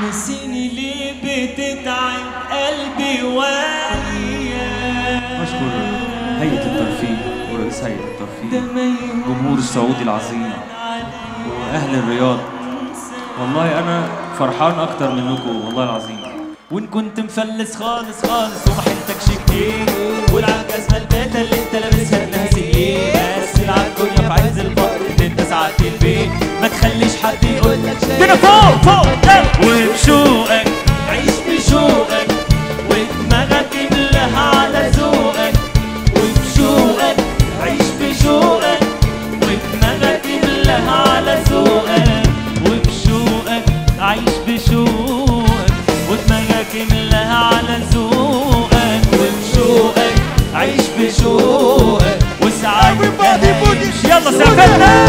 ناسيني ليه بتتعب قلبي وياك أشكر هيئة الترفيه ورئيس هيئة ده الترفيه ما يهون جمهور السعودي العظيم وأهل الرياض والله أنا فرحان أكتر منكم والله العظيم وان كنت مفلس خالص خالص وما حيلتكش كتير والعب جزمة البيتا اللي انت لابسها انها سنين بس العب كل في عز الفقر اللي انت ساعات البيت ما تخليش حد يقول لك كده فوق فوق وبشوقك عيش بشوقك ودماغك املاها على ذوقك وبشوقك عيش بشوقك ودماغك املاها على ذوقك وبشوقك عيش بشوقك ودماغك املاها على ذوقك وبشوقك عيش بشوقك وساعات Everybody put it- يلا سقفنا